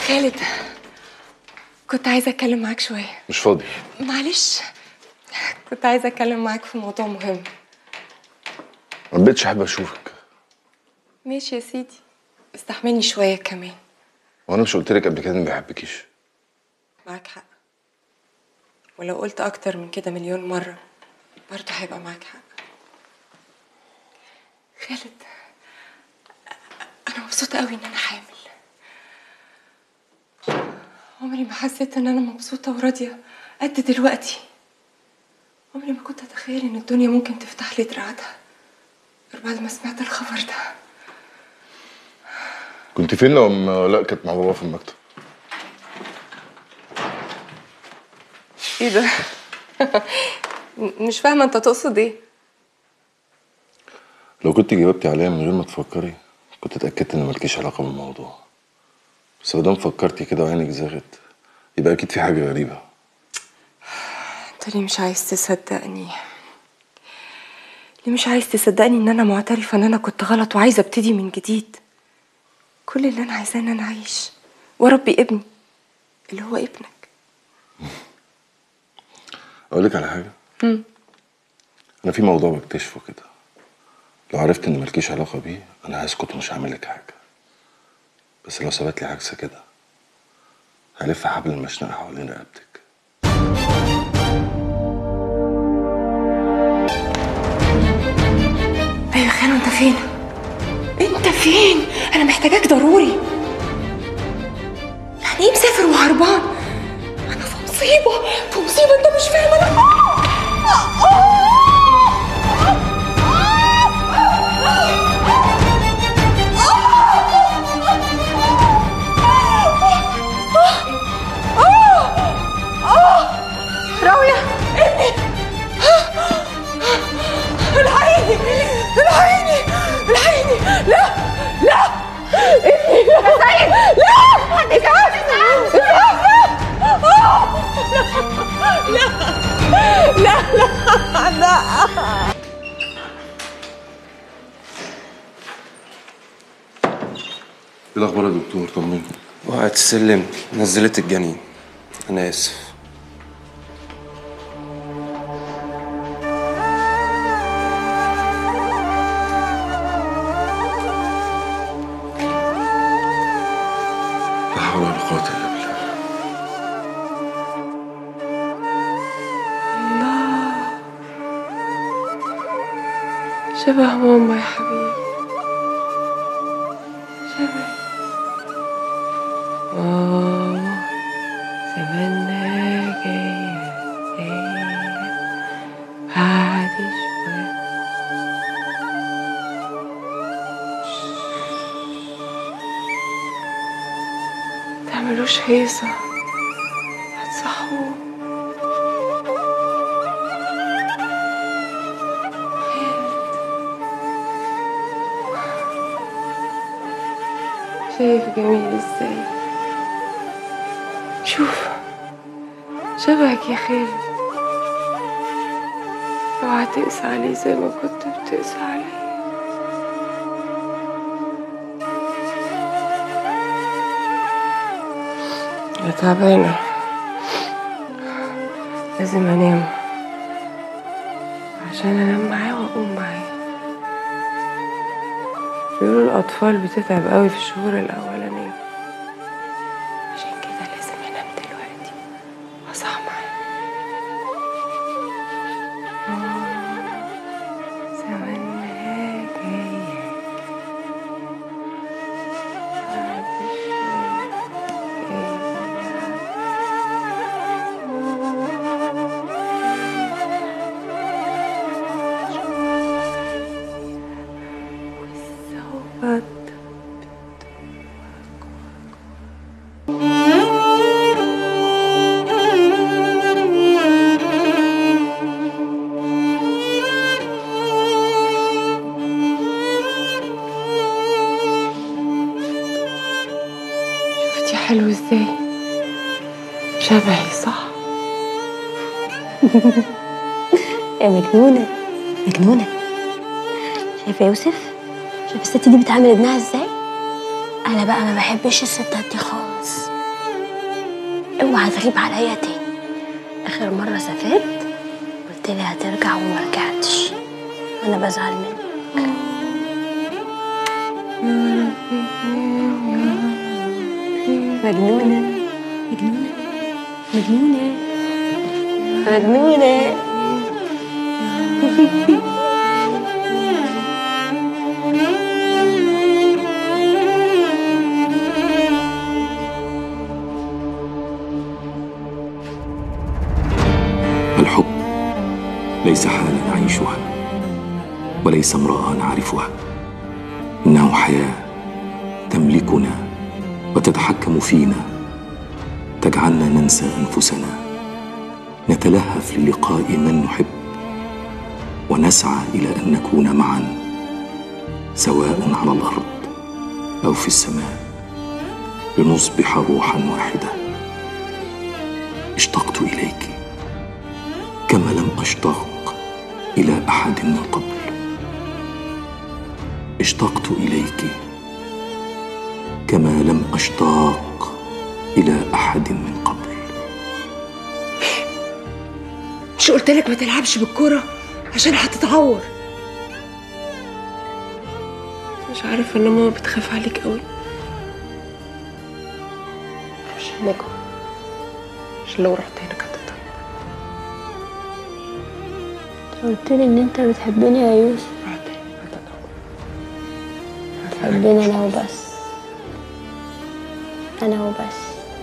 خالد كنت عايزة أتكلم معاك شوية مش فاضي معلش كنت عايزة أتكلم معاك في موضوع مهم ما بقتش احب اشوفك ماشي يا سيدي استحملني شوية كمان وانا مش قلت لك قبل كده اني ما بحبكيش معاك حق ولو قلت أكتر من كده مليون مرة برضه هيبقى معاك حق خالد أنا مبسوطة قوي إن أنا حامل عمري ما حسيت إن أنا مبسوطة وراضية قد دلوقتي عمري ما كنت أتخيل إن الدنيا ممكن تفتح لي دراعاتها غير بعد ما سمعت الخبر ده كنت فين لما لا كانت مع بابا في المكتب إيه ده؟ مش فاهمة أنت تقصد إيه؟ لو كنت جاوبتي عليها من غير ما تفكري كنت اتاكدت ان مالكيش علاقه بالموضوع بس ما دام فكرتي كده وعينك زاغت يبقى اكيد في حاجه غريبه انت ليه مش عايز تصدقني ليه مش عايز تصدقني ان انا معترفه ان انا كنت غلط وعايزه ابتدي من جديد كل اللي انا عايزاه ان انا اعيش واربي ابني اللي هو ابنك اقول لك على حاجه انا في موضوع بكتشفه كده لو عرفت ان مالكيش علاقه بيه انا هسكت ومش هعمل لك حاجه بس لو ثبت لي عكس كده هلف حبل المشنقه حوالين رقبتك ايوه يا خالو انت فين انت فين انا محتاجاك ضروري يعني ايه مسافر وهربان انا في مصيبه في مصيبه انت مش فاهم انا راوية ابني الحقيني الحقيني الحقيني لا لا ابني لا سيد لا حد يساعد لا لا لا لا ايه الاخبار يا دكتور طمني وقعت السلم نزلت الجنين انا اسف لا حول ولا قوه الا بالله شبه ماما يا حبيبي شبه ماما زماننا جاية جاية بعد شوية متعملوش هيصة هتصحوه شايف جميل ازاي شوف شبهك يا خالد اوعى تقسى عليه زي ما كنت بتقسى عليا يا تعبانة لازم انام عشان انام معاه واقوم معاه بيقولوا الأطفال بتتعب قوي في الشهور الأولانية عشان كده لازم أنام دلوقتي وأصحى معاه زمانها جاية بعد شوية جاية شفتي حلو ازاي شبهي صح يا مجنونة مجنونة شايف يا يوسف شايف الست دي بتعامل ابنها ازاي انا بقى ما بحبش الستات دي خالص اوعى تغيب عليا تاني اخر مره سافرت قلت لي هترجع وما رجعتش انا بزعل منك مجنونه مجنونه مجنونه مجنونه الحب ليس حالا نعيشها وليس امراه نعرفها انه حياه تملكنا وتتحكم فينا تجعلنا ننسى انفسنا نتلهف للقاء من نحب ونسعى الى ان نكون معا سواء على الارض او في السماء لنصبح روحا واحده اشتقت اليك كما لم اشتاق الى احد من قبل اشتقت اليك كما لم اشتاق الى احد من قبل مش قلت لك ما تلعبش بالكرة عشان هتتعور مش عارفة ان ماما بتخاف عليك قوي عشان نجوى عشان لو رحت هناك هتتعور قلت لي ان انت بتحبني يا يوسف رحت هناك هتتعور حبنا انا وبس انا وبس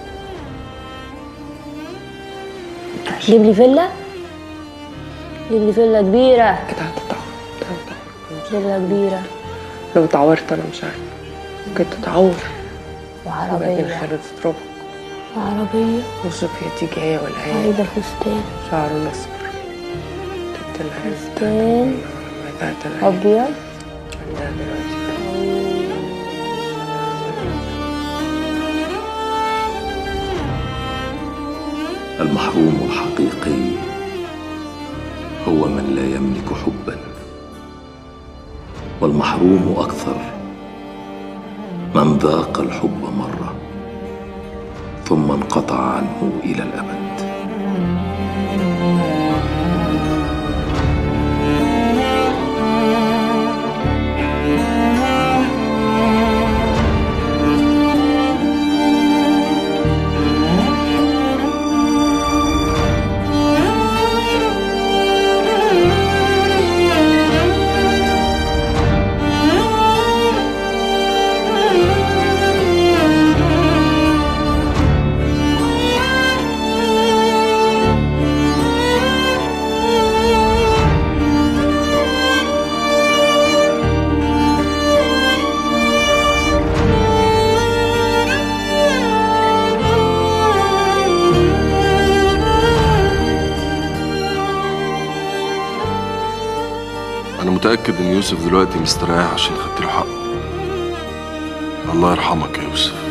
جيب لي فيلا جيب لي فيلا كبيرة كده هتتعور كده هتتعور فيلا كبيرة لو اتعورت انا مش عارفة ممكن تتعور وبعدين وعربية خالد تضربك وعربية وشوف هي تيجي هي ولا هي عايزة فستان شعره اصفر جبت لها فستان بدأت انا أبيض عندها دلوقتي المحروم الحقيقي هو من لا يملك حبا والمحروم اكثر من ذاق الحب مره ثم انقطع عنه الى الابد انا متاكد ان يوسف دلوقتي مستريح عشان خدت له حقه الله يرحمك يا يوسف